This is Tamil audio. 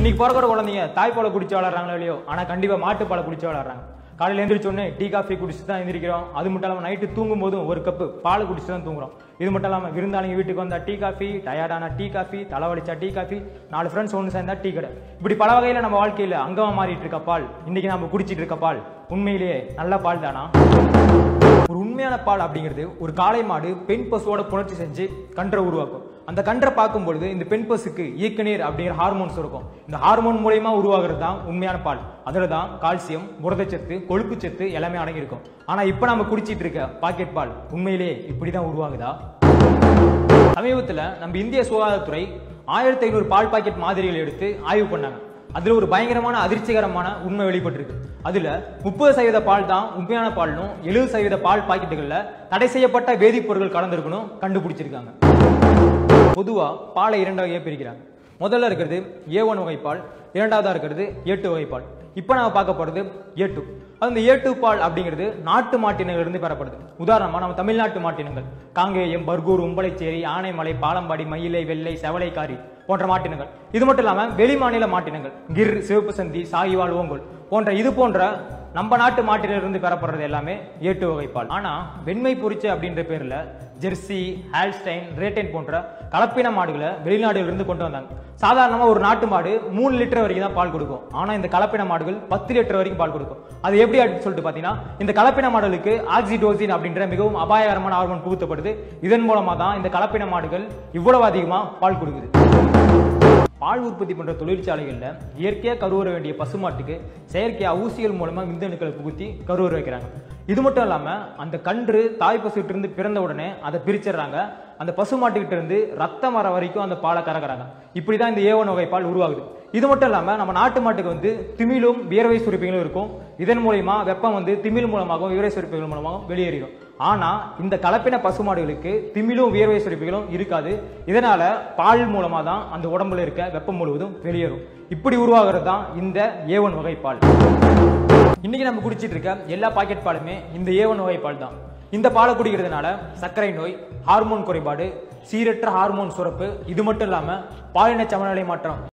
இன்னைக்கு பிறக்கிற குழந்தைங்க தாய்ப்பாலை குடிச்சு வளர்றாங்களோ இல்லையோ ஆனா கண்டிப்பா மாட்டுப்பாலை குடிச்சு வளர்றாங்க காலையில எந்திரிச்ச உடனே டீ காஃபி குடிச்சு தான் எந்திரிக்கிறோம் அது மட்டும் இல்லாமல் நைட்டு தூங்கும் போதும் ஒரு கப்பு பால் குடிச்சு தான் தூங்குறோம் இது மட்டும் இல்லாமல் விருந்தாளிங்க வீட்டுக்கு வந்தா டீ காஃபி டயர்டான டீ காஃபி தலைவலிச்சா டீ காஃபி நாலு ஃப்ரெண்ட்ஸ் ஒன்று சேர்ந்தா டீ கடை இப்படி பல வகையில் நம்ம வாழ்க்கையில் அங்கமா மாறிட்டு இருக்க பால் இன்னைக்கு நம்ம குடிச்சிட்டு இருக்க பால் உண்மையிலேயே நல்ல பால் தானா ஒரு உண்மையான பால் அப்படிங்கிறது ஒரு காளை மாடு பெண் பசுவோட புணர்ச்சி செஞ்சு கன்றை உருவாக்கும் அந்த கன்றை பார்க்கும் பொழுது இந்த பெண் பசுக்கு இயக்குநீர் அப்படிங்கிற ஹார்மோன்ஸ் இருக்கும் இந்த ஹார்மோன் மூலயமா உருவாகிறது தான் உண்மையான பால் அதில் தான் கால்சியம் புரதச்சத்து கொழுப்புச்சத்து எல்லாமே அடங்கியிருக்கும் ஆனா இப்போ நம்ம குடிச்சிட்டு இருக்க பாக்கெட் பால் உண்மையிலேயே இப்படி தான் உருவாகுதா சமீபத்தில் நம்ம இந்திய சுகாதாரத்துறை ஆயிரத்தி ஐநூறு பால் பாக்கெட் மாதிரிகள் எடுத்து ஆய்வு பண்ணாங்க அதுல ஒரு பயங்கரமான அதிர்ச்சிகரமான உண்மை வெளிப்பட்டிருக்கு அதுல முப்பது சதவீத பால் தான் உண்மையான பால்னும் எழுபது சதவீத பால் பாக்கெட்டுகள்ல தடை செய்யப்பட்ட வேதிப்பொருட்கள் கலந்துருக்கணும் கண்டுபிடிச்சிருக்காங்க பொதுவா பாலை இரண்டு வகையா பிரிக்கிறாங்க முதல்ல இருக்கிறது ஏ ஒன் வகை பால் இரண்டாவதா இருக்கிறது ஏ டூ வகை பால் இப்போ நம்ம பார்க்க போறது ஏ டூ அந்த ஏ டூ பால் அப்படிங்கிறது நாட்டு மாட்டினங்களிலிருந்து பெறப்படுது உதாரணமா நம்ம தமிழ்நாட்டு மாட்டினங்கள் காங்கேயம் பர்கூர் உம்பளைச்சேரி ஆனைமலை பாலம்பாடி மயிலை வெள்ளை செவலைக்காரி போன்ற மாட்டினங்கள் இது மட்டும் இல்லாம வெளி மாநில மாட்டினங்கள் கிர் சிவப்பு சந்தி சாகிவால் ஓங்கோல் போன்ற இது போன்ற நம்ம நாட்டு மாட்டிலிருந்து பெறப்படுறது எல்லாமே ஏட்டு வகை பால் ஆனா வெண்மை பொரிச்ச அப்படின்ற பேர்ல ஜெர்சி ஹால்ஸ்டைன் ரேட்டைன் போன்ற கலப்பின மாடுகளை வெளிநாடுகளிலிருந்து கொண்டு வந்தாங்க சாதாரணமா ஒரு நாட்டு மாடு மூணு லிட்டர் வரைக்கும் தான் பால் கொடுக்கும் ஆனா இந்த கலப்பின மாடுகள் பத்து லிட்டர் வரைக்கும் பால் கொடுக்கும் அது எப்படி அப்படின்னு சொல்லிட்டு பாத்தீங்கன்னா இந்த கலப்பின மாடுகளுக்கு ஆக்சிடோசின் அப்படின்ற மிகவும் அபாயகரமான ஹார்மோன் புகுத்தப்படுது இதன் மூலமா தான் இந்த கலப்பின மாடுகள் இவ்வளவு அதிகமா பால் கொடுக்குது பால் உற்பத்தி பண்ற தொழிற்சாலைகள்ல இயற்கையா கருவுற வேண்டிய பசுமாட்டுக்கு செயற்கையா ஊசிகள் மூலமா விந்தணுக்களை புகுத்தி கருவுற வைக்கிறாங்க இது மட்டும் இல்லாம அந்த கன்று தாய் பசுகிட்ட இருந்து பிறந்த உடனே அதை பிரிச்சிடுறாங்க அந்த பசுமாட்டுக்கிட்ட இருந்து ரத்தம் வர வரைக்கும் அந்த பாலை கறக்குறாங்க இப்படிதான் இந்த ஏவன் வகை பால் உருவாகுது இது மட்டும் இல்லாம நம்ம நாட்டு மாட்டுக்கு வந்து திமிலும் வியர்வை சுரப்பிகளும் இருக்கும் இதன் மூலயமா வெப்பம் வந்து திமில் மூலமாகவும் வியர்வை சுரப்பிகள் மூலமாகவும் வெளியேறிடும் ஆனா இந்த கலப்பின பசுமாடுகளுக்கு திமிலும் வியர்வை சுரப்பிகளும் இருக்காது இதனால பால் மூலமா தான் அந்த உடம்புல இருக்க வெப்பம் முழுவதும் வெளியேறும் இப்படி உருவாகிறது தான் இந்த ஏவன் வகை பால் இன்னைக்கு நம்ம குடிச்சிட்டு இருக்க எல்லா பாக்கெட் பாலுமே இந்த ஏவன் வகை பால் தான் இந்த பாலை குடிக்கிறதுனால சர்க்கரை நோய் ஹார்மோன் குறைபாடு சீரற்ற ஹார்மோன் சுரப்பு இது மட்டும் இல்லாம பாலின சமநிலை மாற்றம்